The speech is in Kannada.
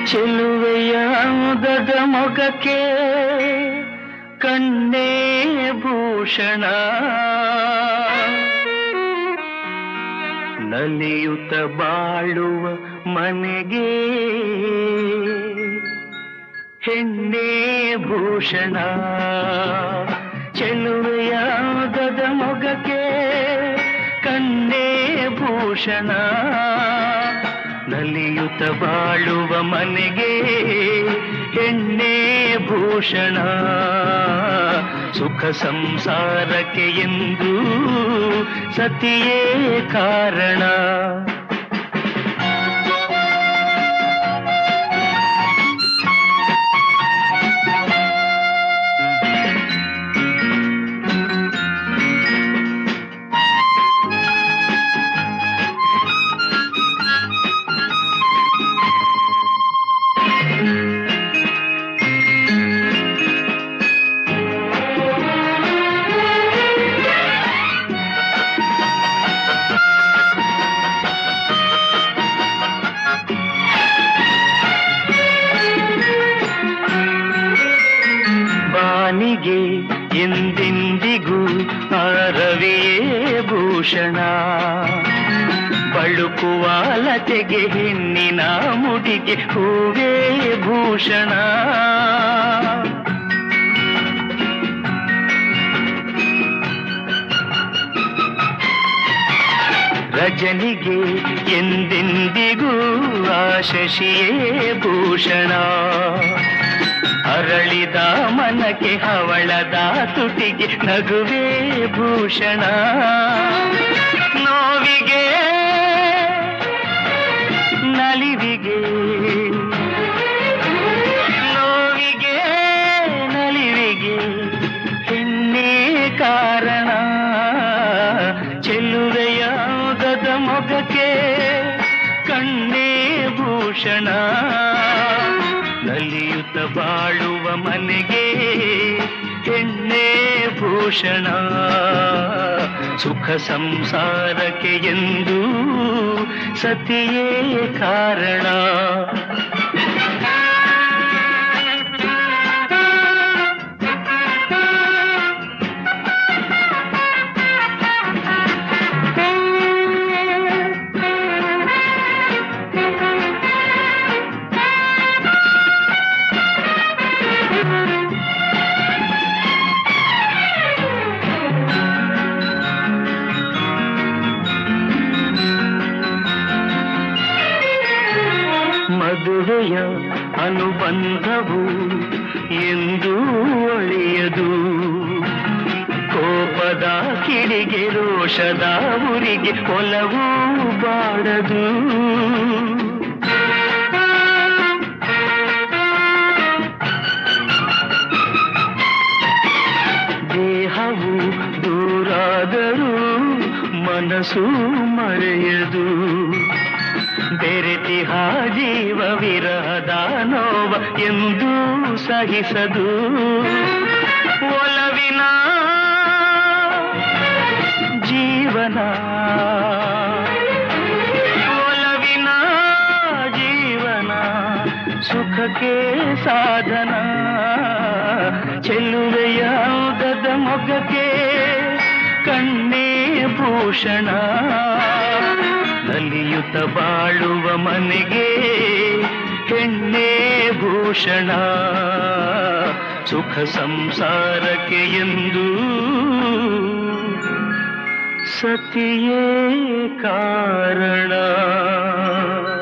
ಚೆಲುವೆಯ ಉದದ ಮೊಗಕ್ಕೆ ಕಣ್ಣೇ ಭೂಷಣ ನಲಿಯುತ್ತ ಬಾಳುವ ಮನೆಗೆ ಹೆಣ್ಣೆ ಭೂಷಣ ಚೆಲುವೆಯ ಉದದ ಮೊಗಕ್ಕೆ ಕಣ್ಣೇ ಭೂಷಣ ನಲಿಯುತ್ತ ಬಾಳುವ ಮನೆಗೆ ಹೆಣ್ಣೆ ಭೂಷಣ ಸುಖ ಸಂಸಾರಕ್ಕೆ ಎಂದು ಸತಿಯೇ ಕಾರಣ ಬಾನಿಗೆ ಎಂದೆಂದಿಗೂ ಆರವಿಯೇ ಭೂಷಣ ಬಳುಕುವ ಲತೆಗೆ ಹೆಣ್ಣಿನ ಮುಡಿಗೆ ಹೂವೇ ಭೂಷಣ ರಜನಿಗೆ ಎಂದೆಂದಿಗೂ ಆ ಶಶಿಯೇ ಭೂಷಣ ಅರಳಿದ ಮನಕ್ಕೆ ಹವಳದ ತುಟಿಗೆ ನಗುವೇ ಭೂಷಣ ನೋವಿಗೆ ನಲಿವಿಗೆ ನೋವಿಗೆ ನಲಿವಿಗೆ ಹೆಣ್ಣೆ ಕಾರಣ ಚೆಲ್ಲುವೆಯ ಉದದ ಮೊಗಕ್ಕೆ ಕಣ್ಣೇ ಭೂಷಣ ನಲಿಯುತ್ತ ಬಾಳುವ ಮನೆಗೆ ಹೆಣ್ಣೆ ಭೂಷಣ ಸುಖ ಸಂಸಾರಕ್ಕೆ ಎಂದು ಸತಿಯೇ ಕಾರಣ ಮದುವೆಯ ಅನುಬಂಧವು ಎಂದು ಒಳೆಯದು ಕೋಪದ ಕಿಡಿಗೆ ರೋಷದ ಉರಿಗೆ ಒಲವು ಬಾಡದು ದೇಹವು ದೂರಾದರೂ ಮನಸ್ಸು ಮರೆಯದು ಬೆರೆತಿಹ ಜೀವ ವಿರಹದ ನೋವ ಎಂದು ಸಹಿಸದು ಒಲವಿನ ಜೀವನ ಒಲವಿನ ಜೀವನ ಸುಖಕ್ಕೆ ಸಾಧನ ಚೆಲ್ಲುವೆಯ ಉದದ ಮೊಗಕ್ಕೆ ಕಣ್ಣೇ ಭೂಷಣ ನಲಿಯುತ್ತ ಬಾಳುವ ಮನೆಗೆ ಹೆಣ್ಣೆ ಭೂಷಣ ಸುಖ ಸಂಸಾರಕ್ಕೆ ಎಂದು ಸತಿಯೇ ಕಾರಣ